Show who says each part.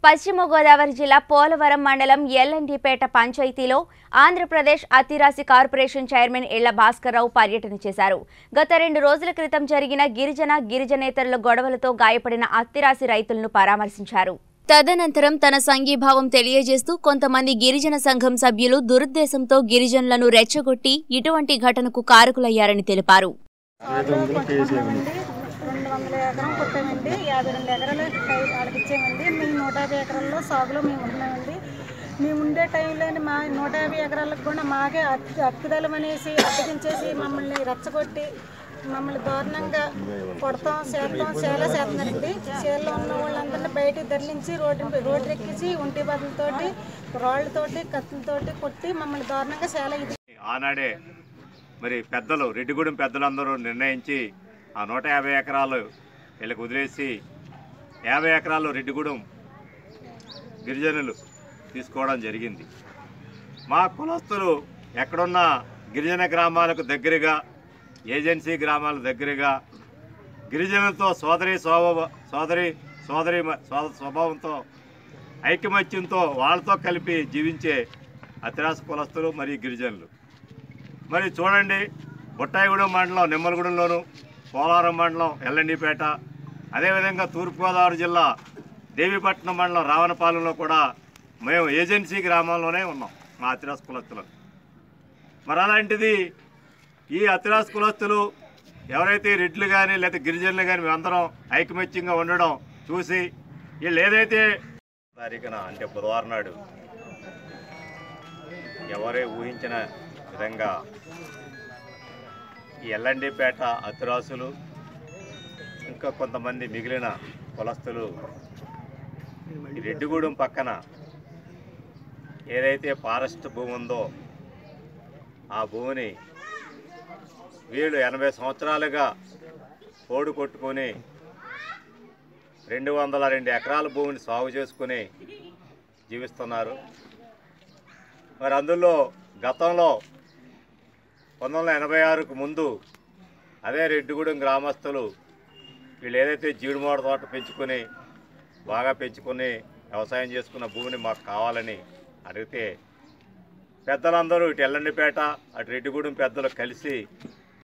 Speaker 1: పశ్చిమ గోదావరి జిల్లా పోలవరం మండలం ఎల్ఎన్డిపేట పంచాయతీలో ఆంధ్రప్రదేశ్ అతిరాసి కార్పొరేషన్ చైర్మన్ ఇళ్ల భాస్కర్రావు పర్యటన చేశారు గత రెండు రోజుల క్రితం జరిగిన గిరిజన గిరిజనేతరుల గొడవలతో గాయపడిన అత్తిరాసి రైతులను పరామర్శించారు తదనంతరం తన సంఘీభావం తెలియజేస్తూ కొంతమంది గిరిజన సంఘం సభ్యులు దురుద్దేశంతో గిరిజనులను రెచ్చగొట్టి ఇటువంటి ఘటనకు కారకులయ్యారని తెలిపారు
Speaker 2: సాగులో కొట్టుకున్నామండి రెండు వందల ఎకరం కొట్టామండి యాభై రెండు ఎకరాలు కై వాళ్ళకి ఇచ్చామండి మేము నూట యాభై ఎకరాల్లో సాగులో మేము ఉంటున్నామండి మేము ఉండే టైంలోని మా నూట యాభై ఎకరాలకు కూడా మాకే అక్- అక్కుదలం అనేసి అప్పగించేసి మమ్మల్ని రెచ్చగొట్టి మమ్మల్ని దారుణంగా కొడతాం చేస్తాం చేలా చేస్తున్నారండి చేలో ఉన్న వాళ్ళందరినీ బయటికి తరలించి రోడ్డు రోడ్డు ఎక్కించి ఒంటి బదులతోటి రాళ్ళతోటి కత్తులతోటి కొట్టి మమ్మల్ని దారుణంగా చేల ఇది
Speaker 3: ఆనాడే మరి పెద్దలు రెడ్డిగూడెం పెద్దలందరూ నిర్ణయించి ఆ నూట యాభై ఎకరాలు వీళ్ళకి వదిలేసి యాభై ఎకరాలు రెడ్డిగూడెం గిరిజనులు తీసుకోవడం జరిగింది మా కులస్తులు ఎక్కడున్న గిరిజన గ్రామాలకు దగ్గరగా ఏజెన్సీ గ్రామాల దగ్గరగా గిరిజనులతో సోదరి స్వభావ సోదరి సోదరి సోద స్వభావంతో ఐకమత్యంతో వాళ్ళతో కలిపి జీవించే అతిరాస కులస్తులు మరియు గిరిజనులు మరి చూడండి బుట్టాయిగూడెం మండలం నిమ్మలగూడెంలోను పోలవరం మండలం ఎల్లండిపేట అదేవిధంగా తూర్పుగోదావరి జిల్లా దేవీపట్నం మండలం రావణపాలెంలో కూడా మేము ఏజెన్సీ గ్రామంలోనే ఉన్నాం మా అతిరాస కులస్తులు మరి అలాంటిది ఈ అతిరాస కులస్తులు ఎవరైతే ఈ రెడ్లు కానీ లేదా గిరిజనులు కానీ మేమందరం ఐకమత్యంగా ఉండడం చూసి వీళ్ళు ఏదైతే తారీఖున అంటే బుధవారం నాడు ఎవరే ఊహించిన విధంగా ఈ ఎల్లండిపేట అతిరాసులు ఇంకా కొంతమంది మిగిలిన కులస్తులు ఈ రెడ్డిగూడెం పక్కన ఏదైతే ఫారెస్ట్ భూమి ఉందో ఆ భూమిని వీళ్ళు ఎనభై సంవత్సరాలుగా పోడు కొట్టుకొని రెండు వందల రెండు ఎకరాల భూమిని సాగు చేసుకుని జీవిస్తున్నారు మరి అందులో గతంలో పంతొమ్మిది వందల ఎనభై ఆరుకు ముందు అదే రెడ్డిగూడెం గ్రామస్తులు వీళ్ళు ఏదైతే జీడిమోడ తోట పెంచుకొని బాగా పెంచుకొని వ్యవసాయం చేసుకున్న భూమిని మాకు కావాలని అడిగితే పెద్దలందరూ ఇటు ఎల్లండిపేట అటు రెడ్డిగూడెం పెద్దలు కలిసి